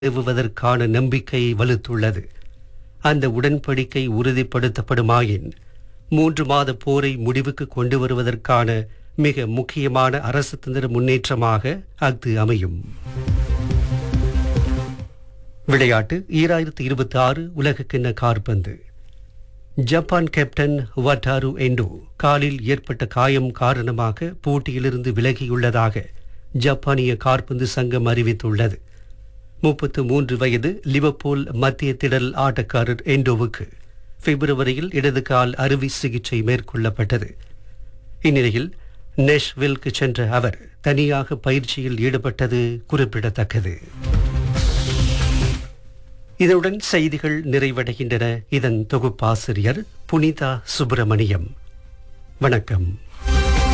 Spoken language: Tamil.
நிறுவுவதற்கான நம்பிக்கை வலுத்துள்ளது அந்த உடன்படிக்கை உறுதிப்படுத்தப்படுமாயின் மூன்று மாத போரை முடிவுக்கு கொண்டு வருவதற்கான மிக முக்கியமான அரசு தந்திர முன்னேற்றமாக அது அமையும் விளையாட்டு ஈராயிரத்தி இருபத்தி ஆறு உலகக்கிண்ண கார்பந்து ஜப்பான் கேப்டன் வட்டாரு எண்டோ காலில் ஏற்பட்ட காயம் காரணமாக போட்டியிலிருந்து விலகியுள்ளதாக ஜப்பானிய கார்பந்து சங்கம் அறிவித்துள்ளது முப்பத்து மூன்று வயது லிவர்பூல் மத்திய திடல் ஆட்டக்காரர் எண்டோவுக்கு பிப்ரவரியில் இடது கால் அறுவை சிகிச்சை மேற்கொள்ளப்பட்டது இந்நிலையில் நெஷ்வில்க்கு சென்ற அவர் தனியாக பயிற்சியில் ஈடுபட்டது குறிப்பிடத்தக்கது இதனுடன் செய்திகள் நிறைவடைகின்றன இதன் தொகுப்பாசிரியர் புனிதா சுப்பிரமணியம் வணக்கம்